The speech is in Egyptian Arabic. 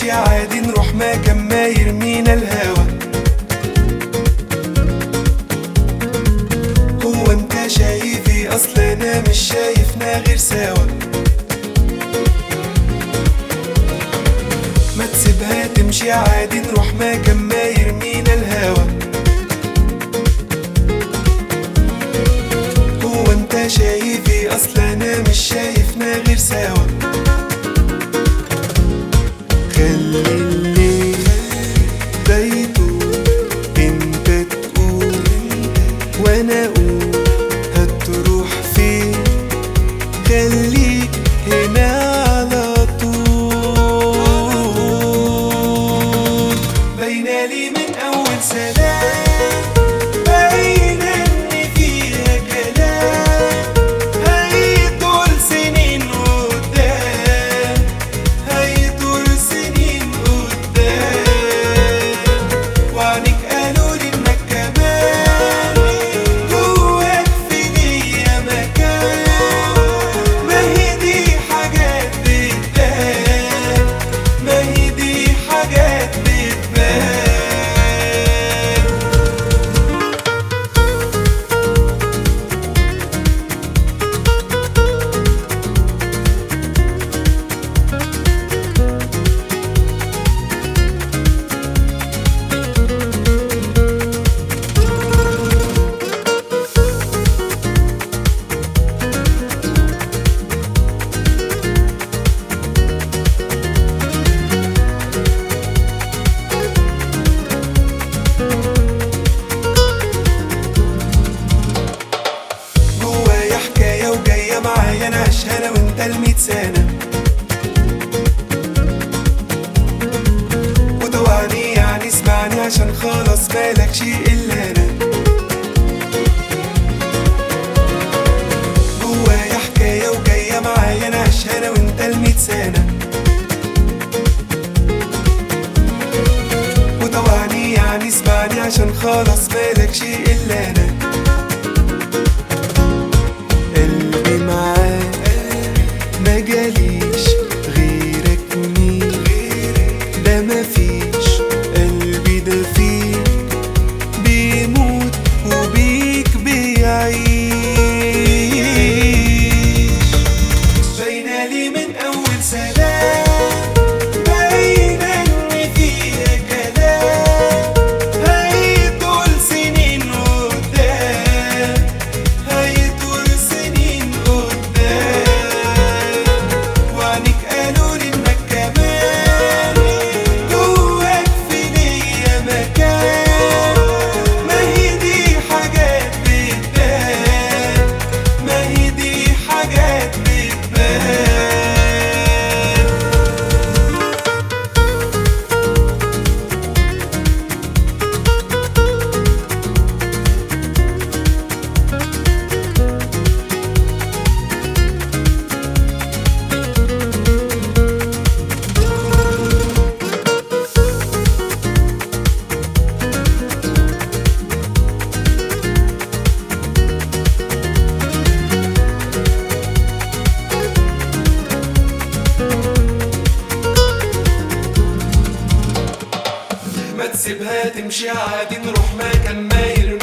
تمشي عادي نروح مكان ما يرمينا الهوا هو انت شايفي اصل انا مش شايفنا غير سوا ما تسيبها تمشي عادي نروح مكان ما يرمينا الهوا هو انت شايفي اصل انا مش شايفنا غير سوا خلي الليل بيته انت تقول وانا اقول هتروح فين خليك هنا على طول باينالي من اول سلام باينة ان فيها كلام هيطول سنين قدام هيطول سنين قدام وعنيك قالوا لي انك كمان جواك في ليا مكان ما هي دي حاجات بتبان ما هي دي حاجات بتبان جوايا حكاية وجاية معايا نعيشها انا وانت الميت سنة وطوعني يعني اسمعني عشان خلاص مالكش الا انا جوايا حكاية وجاية معايا نعيشها انا وانت الميت سنة وطوعني يعني اسمعني عشان خلاص مالكش الا انا قلبي معاك ما جاليش غيرك مين ده مفيش قلبي ده فيك بيموت وبيك بيعيش باينالي من اول سلام باينة ان فيها كلام هيطول سنين قدام هيطول سنين قدام وعنيك قالوا لي انك كمان جواك في ليا مكان ما هي دي حاجات بتبان ما هي دي حاجات بتبان ما تسيبها تمشي عادي نروح مكان ما يرمي